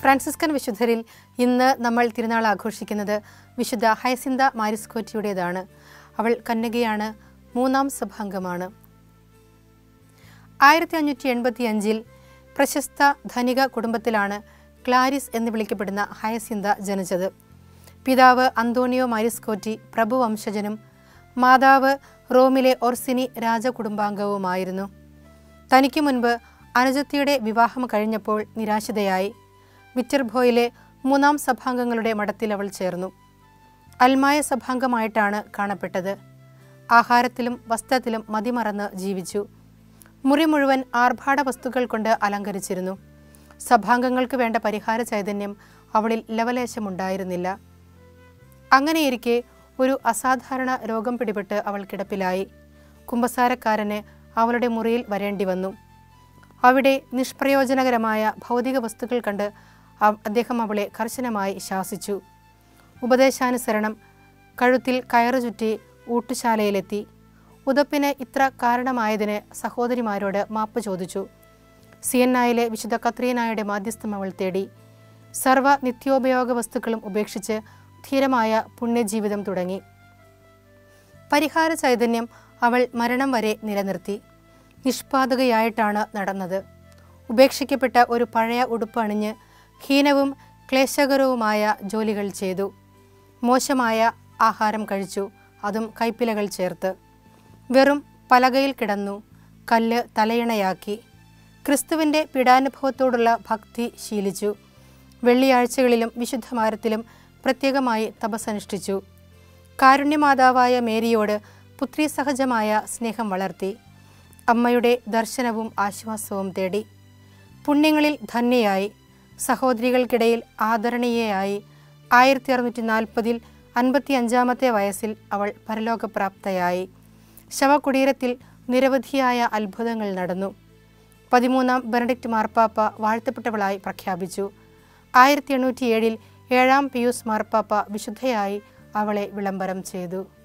Franciscan വിശുദ്ധരിൽ ഇന്ന് നമ്മൾ തിരുനാൾ ആഘോഷിക്കുന്നത് വിശുദ്ധ ഹയസിന്ത മാരിസ്കോറ്റിയുടേതാണ് അവൾ കന്യകയാണ് മൂന്നാം സഭാംഗമാണ് ആയിരത്തി അഞ്ഞൂറ്റി എൺപത്തി അഞ്ചിൽ പ്രശസ്ത ധനിക കുടുംബത്തിലാണ് ക്ലാരിസ് എന്ന് വിളിക്കപ്പെടുന്ന ഹയസിന്ത ജനിച്ചത് പിതാവ് അന്തോണിയോ മാരിസ്കോറ്റി പ്രഭുവംശജനും മാതാവ് റോമിലെ ഒർസിനി രാജകുടുംബാംഗവുമായിരുന്നു തനിക്ക് മുൻപ് അനുജത്തിയുടെ വിവാഹം കഴിഞ്ഞപ്പോൾ നിരാശിതയായി വിറ്റർഭോയിലെ മൂന്നാം സഭാംഗങ്ങളുടെ മഠത്തിൽ അവൾ ചേർന്നു അൽമായ സഭാംഗമായിട്ടാണ് കാണപ്പെട്ടത് ആഹാരത്തിലും വസ്ത്രത്തിലും മതിമറന്ന് ജീവിച്ചു മുറി മുഴുവൻ ആർഭാട വസ്തുക്കൾ കൊണ്ട് അലങ്കരിച്ചിരുന്നു സഭാംഗങ്ങൾക്ക് വേണ്ട പരിഹാര ചൈതന്യം അവളിൽ ലവലേശമുണ്ടായിരുന്നില്ല അങ്ങനെയിരിക്കെ ഒരു അസാധാരണ രോഗം പിടിപെട്ട് അവൾ കിടപ്പിലായി കുമ്പസാരക്കാരന് അവളുടെ മുറിയിൽ വരേണ്ടി വന്നു അവിടെ നിഷ്പ്രയോജനകരമായ ഭൗതിക വസ്തുക്കൾ കണ്ട് അവ- അദ്ദേഹം അവളെ കർശനമായി ശാസിച്ചു ഉപദേശാനുസരണം കഴുത്തിൽ കയറു ചുറ്റി ഊട്ടുശാലയിലെത്തി ഉതപ്പിന് ഇത്ര കാരണമായതിന് സഹോദരിമാരോട് മാപ്പ് ചോദിച്ചു സിയന്നായിലെ വിശുദ്ധ കത്രീനായുടെ മാധ്യസ്ഥം അവൾ തേടി സർവ്വ നിത്യോപയോഗ വസ്തുക്കളും ഉപേക്ഷിച്ച് ധീരമായ പുണ്യജീവിതം തുടങ്ങി പരിഹാര ചൈതന്യം അവൾ മരണം വരെ നിലനിർത്തി നിഷ്പാതകയായിട്ടാണ് നടന്നത് ഉപേക്ഷിക്കപ്പെട്ട ഒരു പഴയ ഉടുപ്പ് അണിഞ്ഞ് ഹീനവും ക്ലേശകരവുമായ ജോലികൾ ചെയ്തു മോശമായ ആഹാരം കഴിച്ചു അതും കൈപ്പിലകൾ ചേർത്ത് വെറും പലകയിൽ കിടന്നു കല്ല് തലയിണയാക്കി ക്രിസ്തുവിൻ്റെ പീഡാനുഭവത്തോടുള്ള ഭക്തി ശീലിച്ചു വെള്ളിയാഴ്ചകളിലും വിശുദ്ധമാരത്തിലും പ്രത്യേകമായി തപസ്സനുഷ്ഠിച്ചു കാരുണ്യമാതാവായ മേരിയോട് പുത്രി സഹജമായ സ്നേഹം വളർത്തി അമ്മയുടെ ദർശനവും ആശ്വാസവും തേടി പുണ്യങ്ങളിൽ ധന്യയായി സഹോദരികൾക്കിടയിൽ ആദരണീയയായി ആയിരത്തി അറുന്നൂറ്റി നാൽപ്പതിൽ അൻപത്തി അഞ്ചാമത്തെ വയസ്സിൽ അവൾ പരലോകപ്രാപ്തയായി ശവകുടീരത്തിൽ നിരവധിയായ അത്ഭുതങ്ങൾ നടന്നു പതിമൂന്നാം ബെനഡിക്റ്റ് മാർപ്പാപ്പ വാഴ്ത്തപ്പെട്ടവളായി പ്രഖ്യാപിച്ചു ആയിരത്തി എണ്ണൂറ്റി ഏഴിൽ ഏഴാം പിയൂസ് മാർപ്പാപ്പ വിശുദ്ധയായി അവളെ വിളംബരം ചെയ്തു